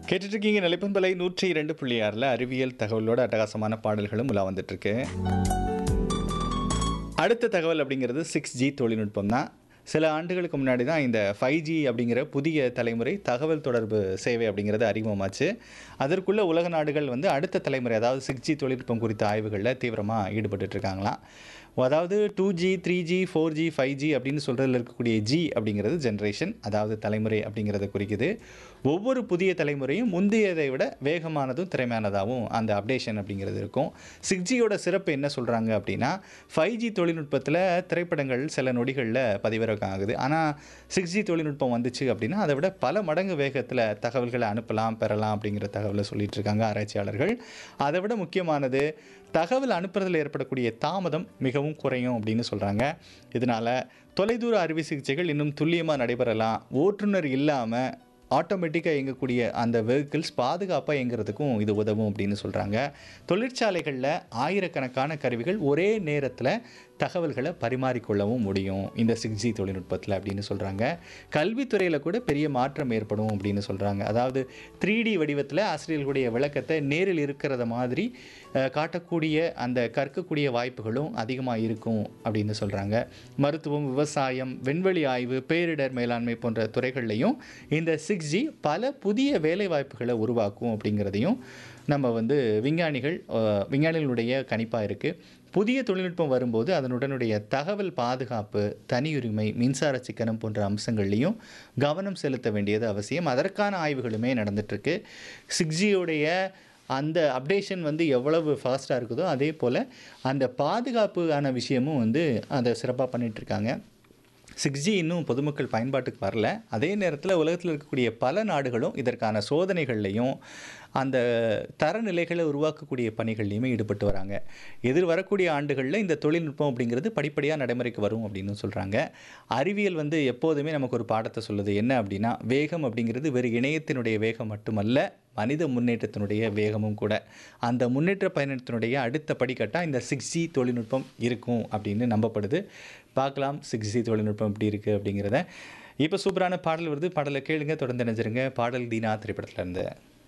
கேட்டுட்டு இருக்கீங்க நிலைப்பண்பலை நூற்றி இரண்டு புள்ளி ஆறில் அறிவியல் தகவலோட அட்டகாசமான பாடல்களும் உலா வந்துட்டு இருக்கு அடுத்த தகவல் அப்படிங்கிறது சிக்ஸ் ஜி தொழில்நுட்பம் தான் சில ஆண்டுகளுக்கு முன்னாடி தான் இந்த ஃபைவ் ஜி அப்படிங்கிற புதிய தலைமுறை தகவல் தொடர்பு சேவை அப்படிங்கிறது அறிமுகமாச்சு அதற்குள்ள உலக நாடுகள் வந்து அடுத்த தலைமுறை அதாவது சிக்ஸ் ஜி தொழில்நுட்பம் குறித்த ஆய்வுகளில் தீவிரமாக ஈடுபட்டு இருக்காங்களாம் அதாவது two G three G four G five G அப்படின்னு சொல்கிறதுல இருக்கக்கூடிய ஜி அப்படிங்கிறது ஜென்ரேஷன் அதாவது தலைமுறை அப்படிங்கிறத குறிக்குது ஒவ்வொரு புதிய தலைமுறையும் முந்தையதை விட வேகமானதும் திறமையானதாகவும் அந்த அப்டேஷன் அப்படிங்கிறது இருக்கும் சிக்ஸ் ஜியோட சிறப்பு என்ன சொல்கிறாங்க அப்படின்னா ஃபைவ் ஜி தொழில்நுட்பத்தில் திரைப்படங்கள் சில நொடிகளில் பதிவிறக்கம் ஆகுது ஆனால் சிக்ஸ் ஜி தொழில்நுட்பம் வந்துச்சு அப்படின்னா அதை விட பல மடங்கு வேகத்தில் தகவல்களை அனுப்பலாம் பெறலாம் அப்படிங்கிற தகவலை சொல்லிட்டு இருக்காங்க ஆராய்ச்சியாளர்கள் அதை விட முக்கியமானது தகவல் அனுப்புறதில் ஏற்படக்கூடிய தாமதம் மிகவும் குறையும் அப்படின்னு சொல்கிறாங்க இதனால் தொலைதூர அறுவை சிகிச்சைகள் இன்னும் துல்லியமாக நடைபெறலாம் ஓட்டுநர் இல்லாமல் ஆட்டோமேட்டிக்காக இயங்கக்கூடிய அந்த வெஹிக்கிள்ஸ் பாதுகாப்பாக இயங்குறதுக்கும் இது உதவும் அப்படின்னு சொல்கிறாங்க தொழிற்சாலைகளில் ஆயிரக்கணக்கான கருவிகள் ஒரே நேரத்தில் தகவல்களை பரிமாறிக்கொள்ளவும் முடியும் இந்த சிக்ஸ் ஜி தொழில்நுட்பத்தில் அப்படின்னு சொல்கிறாங்க கல்வித்துறையில் கூட பெரிய மாற்றம் ஏற்படும் அப்படின்னு சொல்கிறாங்க அதாவது த்ரீ டி வடிவத்தில் ஆசிரியர்களுடைய விளக்கத்தை நேரில் இருக்கிறத மாதிரி அஹ், காட்டக்கூடிய அந்த கற்கக்கூடிய வாய்ப்புகளும் அதிகமாக இருக்கும் அப்படின்னு சொல்கிறாங்க மருத்துவம் விவசாயம் விண்வெளி ஆய்வு பேரிடர் மேலாண்மை போன்ற துறைகள்லையும் இந்த சிக்ஸ் ஜி பல புதிய வேலை வாய்ப்புகளை உருவாக்கும் அப்படிங்கிறதையும் நம்ம வந்து விஞ்ஞானிகள் அஹ், விஞ்ஞானிகளுடைய கணிப்பாக இருக்குது புதிய தொழில்நுட்பம் வரும்போது அதனுடனுடைய தகவல் பாதுகாப்பு தனியுரிமை மின்சார சிக்கனம் போன்ற அம்சங்கள்லையும் கவனம் செலுத்த வேண்டியது அவசியம் அதற்கான ஆய்வுகளுமே நடந்துட்டுருக்கு சிக்ஸியோடைய அந்த அப்டேஷன் வந்து எவ்வளவு ஃபாஸ்ட்டாக இருக்குதோ அதே போல் அந்த பாதுகாப்புக்கான விஷயமும் வந்து அதை சிறப்பாக பண்ணிகிட்ருக்காங்க சிக்ஸ் ஜி இன்னும் பொதுமக்கள் பயன்பாட்டுக்கு வரல அதே நேரத்தில் உலகத்தில் இருக்கக்கூடிய பல நாடுகளும் இதற்கான சோதனைகள்லையும் அந்த தரநிலைகளை உருவாக்கக்கூடிய பணிகள்லையுமே ஈடுபட்டு வராங்க எதிர் வரக்கூடிய ஆண்டுகளில் இந்த தொழில்நுட்பம் அப்படிங்கிறது படிப்படியாக நடைமுறைக்கு வரும் அப்படின்னு சொல்கிறாங்க அறிவியல் வந்து எப்போதுமே நமக்கு ஒரு பாடத்தை சொல்லுது என்ன அப்படின்னா வேகம் அப்படிங்கிறது வெறும் இணையத்தினுடைய வேகம் மட்டுமல்ல மனித முன்னேற்றத்தினுடைய வேகமும் கூட அந்த முன்னேற்ற பயணத்தினுடைய அடுத்த படிக்கட்டாக இந்த சிக்ஸ் ஜி தொழில்நுட்பம் இருக்கும் அப்படின்னு நம்பப்படுது பார்க்கலாம் சிக்ஸ் ஜி தொழில்நுட்பம் எப்படி இருக்குது அப்படிங்கிறத இப்போ சூப்பரான பாடல் வருது பாடலை கேளுங்க தொடர்ந்து நினைச்சிருங்க பாடல் தீனா திரைப்படத்துல இருந்து